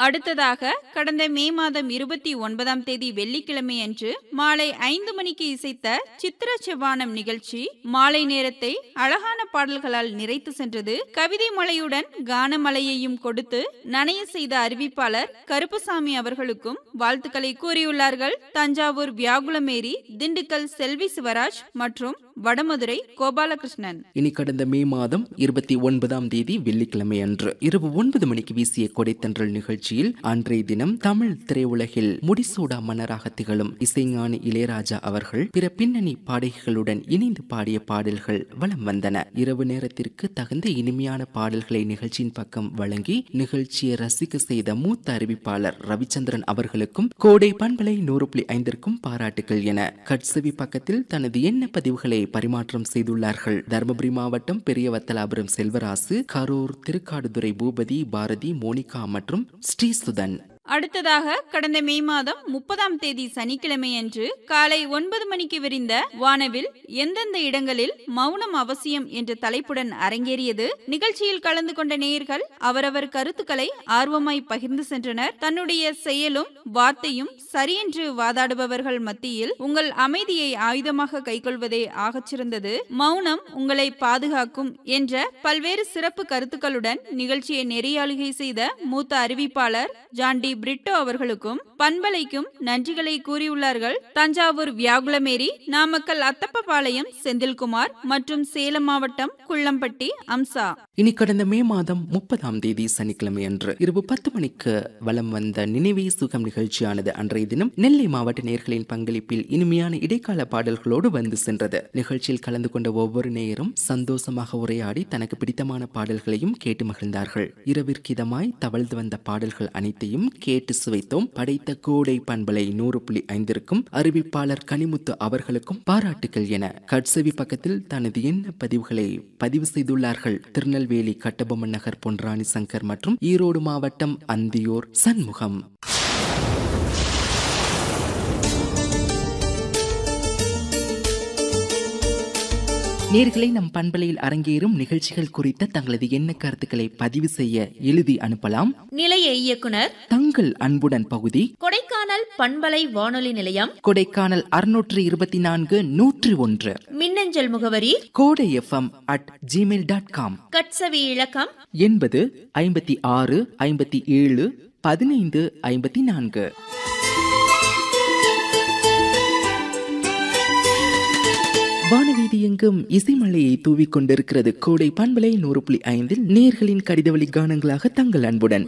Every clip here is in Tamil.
அடுத்ததாக கடந்த மே மாதம் இருபத்தி ஒன்பதாம் தேதி வெள்ளிக்கிழமை அன்று மாலை ஐந்து மணிக்கு இசைத்த சித்திர செவ்வானம் நிகழ்ச்சி மாலை நேரத்தை அழகான பாடல்களால் நிறைத்து சென்றது கவிதை மலையுடன் கானமலையையும் கொடுத்து நனைய செய்த அறிவிப்பாளர் கருப்புசாமி அவர்களுக்கும் வாழ்த்துக்களை கூறியுள்ளார்கள் தஞ்சாவூர் வியாகுலமேரி திண்டுக்கல் செல்வி சிவராஜ் மற்றும் வடமதுரை கோபாலகிருஷ்ணன் இனி கடந்த மே மாதம் இருபத்தி ஒன்பதாம் தேதி வெள்ளிக்கிழமை அன்று இரவு ஒன்பது மணிக்கு வீசிய கொடைத்தன்றல் நிகழ்ச்சியில் அன்றைய தினம் தமிழ் திரையுலகில் முடிசூடா மன்னராக திகழும் இசைஞானி இளையராஜா அவர்கள் பிற பின்னணி பாடகிகளுடன் இணைந்து பாடிய பாடல்கள் வலம் வந்தன இரவு நேரத்திற்கு தகுந்த இனிமையான பாடல்களை நிகழ்ச்சியின் பக்கம் வழங்கி நிகழ்ச்சியை ரசிக்க செய்த மூத்த அறிவிப்பாளர் ரவிச்சந்திரன் அவர்களுக்கும் கோடை பண்பலை நூறு புள்ளி ஐந்திற்கும் பாராட்டுகள் என கட்சவி பக்கத்தில் தனது எண்ண பதிவுகளை பரிமாற்றம் செய்துள்ளார்கள் தருமபுரி மாவட்டம் பெரியவத்தலாபுரம் செல்வராசு கரூர் திருக்காடுதுறை பூபதி பாரதி மோனிகா மற்றும் ஸ்ரீசுதன் அடுத்ததாக கடந்த மே மாதம் முப்பதாம் தேதி சனிக்கிழமை அன்று காலை ஒன்பது மணிக்கு விரிந்த வானவில் எந்தெந்த இடங்களில் மௌனம் அவசியம் என்ற தலைப்புடன் அரங்கேறியது நிகழ்ச்சியில் கலந்து கொண்ட நேயர்கள் அவரவர் கருத்துக்களை ஆர்வமாய் பகிர்ந்து சென்றனர் தன்னுடைய செயலும் வார்த்தையும் சரியென்று வாதாடுபவர்கள் மத்தியில் உங்கள் அமைதியை ஆயுதமாக கைக்கொள்வதே ஆகச்சிறந்தது மௌனம் உங்களை பாதுகாக்கும் என்ற பல்வேறு சிறப்பு கருத்துக்களுடன் நிகழ்ச்சியை நெறியாளுகை செய்த மூத்த அறிவிப்பாளர் ஜான்டி பிரிட்டோ அவர்களுக்கும் பண்பலைக்கும் நன்றிகளை கூறியுள்ளார்கள் தஞ்சாவூர் வியாகுலமேரி நாமக்கல் அத்தப்பபாளையம் செந்தில்குமார் மற்றும் சேலம் மாவட்டம் குள்ளம்பட்டி அம்சா இனி கடந்த மே மாதம் முப்பதாம் தேதி சனிக்கிழமை அன்று இரவு பத்து மணிக்கு வலம் வந்த நினைவே சுகம் நிகழ்ச்சியானது அன்றைய தினம் நெல்லை மாவட்ட நேர்களின் பங்களிப்பில் இனிமையான இடைக்கால பாடல்களோடு வந்து சென்றது நிகழ்ச்சியில் கலந்து கொண்ட ஒவ்வொரு நேயரும் சந்தோஷமாக உரையாடி தனக்கு பிடித்தமான பாடல்களையும் கேட்டு மகிழ்ந்தார்கள் இரவிற்கிதமாய் தவழ்ந்து வந்த பாடல்கள் அனைத்தையும் கேட்டு சுவைத்தோம் படைத்த கோடை பண்பலை நூறு புள்ளி ஐந்திற்கும் அறிவிப்பாளர் கனிமுத்து அவர்களுக்கும் பாராட்டுகள் என கட்சவி பக்கத்தில் தனது எண்ண பதிவுகளை பதிவு செய்துள்ளார்கள் திருநெல்வேலி கட்டபொம்மன் நகர் பொன்ராணி சங்கர் மற்றும் ஈரோடு மாவட்டம் அந்தியூர் சண்முகம் நேர்களை நம் பண்பலையில் அரங்கேறும் நிகழ்ச்சிகள் குறித்த தங்களது எண்ண கருத்துக்களை பதிவு செய்ய எழுதி அனுப்பலாம் நிலைய இயக்குனர் தங்கள் அன்புடன் பகுதி கொடைக்கானல் பண்பலை வானொலி நிலையம் கொடைக்கானல் அறுநூற்று இருபத்தி நான்கு நூற்றி ஒன்று மின்னஞ்சல் முகவரி Kodai FM at Gmail dot com கட்சவி இலக்கம் எண்பது ஐம்பத்தி ஆறு ஐம்பத்தி ஏழு பதினைந்து ஐம்பத்தி நான்கு வானவீதி எங்கும் இசைமலையை தூவிக் கொண்டிருக்கிறது கோடை பண்பலை நூறு புள்ளி ஐந்தில் நேர்களின் கடிதவழி கானங்களாக தங்கள் அன்புடன்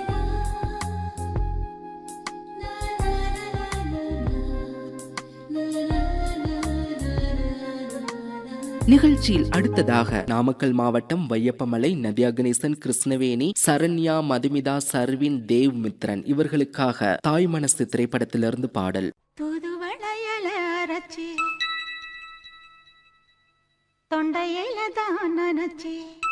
நிகழ்ச்சியில் அடுத்ததாக நாமக்கல் மாவட்டம் வையப்பமலை நதியா கணேசன் கிருஷ்ணவேணி சரண்யா மதுமிதா சர்வின் தேவ் மித்ரன் இவர்களுக்காக தாய் மனசு திரைப்படத்திலிருந்து பாடல் புது வளையல அரைச்சி தொண்டையில தான் நினைச்சி